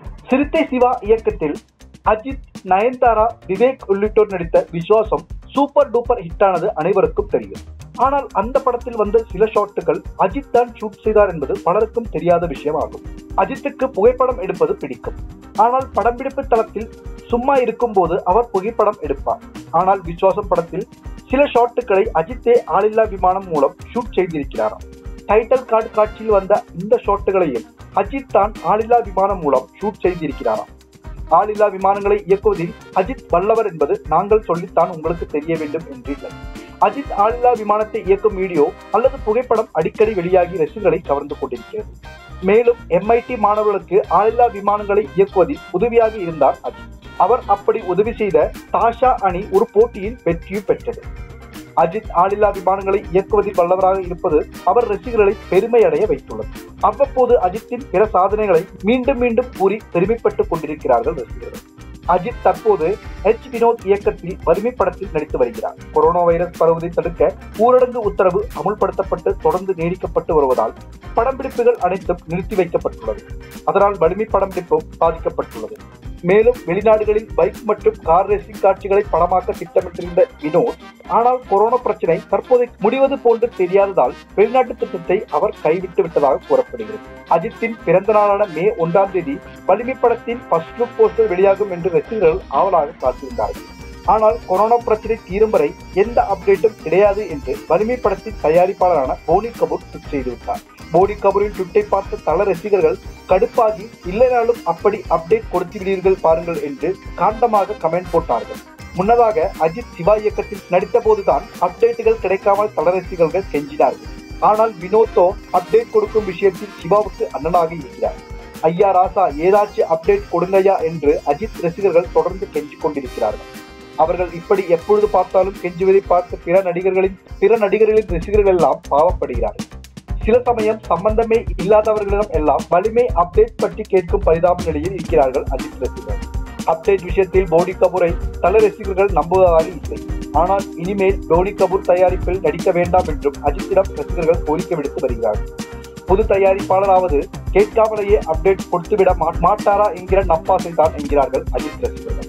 சிறுத்தை சிவா இயக்கத்தில் அஜித் நயன்தாரா விவேக் உள்ளிட்டோர் நடித்த விஸ்வாசம் சூப்பர் டூப்பர் ஹிட்டானது அனைவருக்கும் தெரியும் ஆனால் அந்த படத்தில் வந்த சில ஷாட்டுகள் அஜித் தான் ஷூட் செய்தார் என்பது பலருக்கும் தெரியாத விஷயம் ஆகும் அஜித்துக்கு புகைப்படம் எடுப்பது பிடிக்கும் ஆனால் படம்பிடிப்பு தளத்தில் சும்மா இருக்கும் போது அவர் புகைப்படம் எடுப்பார் ஆனால் விஸ்வாசம் படத்தில் சில ஷாட்டுகளை அஜித்தே ஆளில்லா விமானம் மூலம் ஷூட் செய்திருக்கிறாராம் டைட்டில் கார்டு காட்சியில் வந்த இந்த ஷாட்டுகளையும் அஜித் தான் ஆளில்லா விமானம் மூலம் ஷூட் செய்திருக்கிறாராம் ஆளில்லா விமானங்களை இயக்குவதில் அஜித் வல்லவர் என்பது நாங்கள் சொல்லித்தான் உங்களுக்கு தெரிய வேண்டும் என்றீர்கள் அஜித் ஆளில்லா விமானத்தை இயக்கும் வீடியோ அல்லது புகைப்படம் அடிக்கடி வெளியாகி ரசிகர்களை கவர்ந்து கொண்டிருக்கிறது மேலும் எம்ஐடி மாணவர்களுக்கு ஆளில்லா விமானங்களை இயக்குவதில் உதவியாக இருந்தார் அஜித் அவர் அப்படி உதவி செய்த தாஷா அணி ஒரு போட்டியில் வெற்றியும் பெற்றது அஜித் ஆளில்லா விமானங்களை இயக்குவதில் வல்லவராக இருப்பது அவர் ரசிகர்களை பெருமை அடைய வைத்துள்ளது அவ்வப்போது அஜித்தின் பிற சாதனைகளை மீண்டும் மீண்டும் கூறி பெருமைப்பட்டுக் கொண்டிருக்கிறார்கள் ரசிகர்கள் அஜித் தற்போது எச் வினோத் இயக்கத்தில் வறுமை படத்தில் நடித்து வருகிறார் கொரோனா வைரஸ் பரவுவதை தடுக்க ஊரடங்கு உத்தரவு அமுல்படுத்தப்பட்டு தொடர்ந்து நீடிக்கப்பட்டு வருவதால் படம்பிடிப்புகள் அனைத்தும் நிறுத்தி வைக்கப்பட்டுள்ளது அதனால் வலிமை படம்பிடிப்பும் பாதிக்கப்பட்டுள்ளது மேலும் வெளிநாடுகளில் பைக் மற்றும் கார் ரேசிங் காட்சிகளை படமாக்க திட்டமிட்டிருந்த வினோத் ஆனால் கொரோனா பிரச்சனை தற்போது முடிவது போன்று தெரியாததால் வெளிநாட்டு திட்டத்தை அவர் கைவிட்டு விட்டதாக கூறப்படுகிறது அஜித்தின் பிறந்த நாளான மே ஒன்றாம் தேதி வலிமை படத்தின் ஃபர்ஸ்ட் லுக் போஸ்டர் வெளியாகும் என்று ரசிகர்கள் ஆவலாக காத்திருந்தார்கள் ஆனால் கொரோனா பிரச்சனை தீரும் வரை எந்த அப்டேட்டும் கிடையாது என்று வலிமை படத்தின் தயாரிப்பாளரான போனி கபூர் ட்விட் செய்துவிட்டார் போனி கபூரின் ட்விட்டை பார்த்த தல ரசிகர்கள் கடுப்பாகி இல்லைனாலும் அப்படி அப்டேட் கொடுத்து விடுவீர்கள் பாருங்கள் என்று காண்டமாக கமெண்ட் போட்டார்கள் முன்னதாக அஜித் சிவா இயக்கத்தில் நடித்த போதுதான் அப்டேட்டுகள் கிடைக்காமல் தல ரசிகர்கள் கெஞ்சினார்கள் ஆனால் வினோத்தோ அப்டேட் கொடுக்கும் விஷயத்தில் சிவாவுக்கு அண்ணனாக இருக்கிறார் ஐயா ராசா ஏதாச்சும் அப்டேட் கொடுங்கய்யா என்று அஜித் ரசிகர்கள் தொடர்ந்து கெஞ்சிக் கொண்டிருக்கிறார்கள் அவர்கள் இப்படி எப்பொழுது பார்த்தாலும் கெஞ்சுவதை பார்த்து பிற நடிகர்களின் பிற நடிகர்களின் ரசிகர்கள் எல்லாம் பாவப்படுகிறார்கள் சில சமயம் சம்பந்தமே இல்லாதவர்களிடம் எல்லாம் வலிமை அப்டேட் பற்றி கேட்கும் பரிதாப நிலையில் இருக்கிறார்கள் அஜித் ரசிகர்கள் அப்டேட் விஷயத்தில் போனி கபூரை தல ரசிகர்கள் நம்புவதாக இல்லை ஆனால் இனிமேல் போனி கபூர் தயாரிப்பில் நடிக்க வேண்டாம் என்றும் அஜித்திடம் ரசிகர்கள் கோரிக்கை விடுத்து வருகிறார்கள் புது தயாரிப்பாளராவது கேட்காமலேயே அப்டேட் கொடுத்துவிட மாட்டாரா என்கிற நப்பாசை தான் என்கிறார்கள் அஜித் ரசிகர்கள்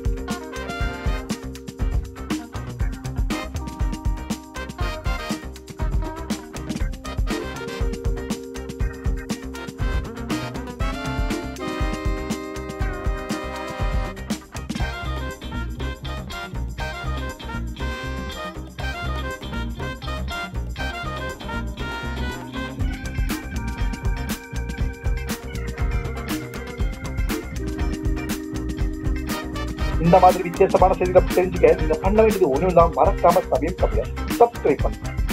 இந்த மாதிரி வித்தியாசமான செய்திகளை தெரிஞ்சுக்க நீங்க பண்ண வேண்டியது ஒண்ணும் இல்லாம மறக்காம சமயம் கம்மியா சப்ஸ்கிரைப் பண்ணுங்க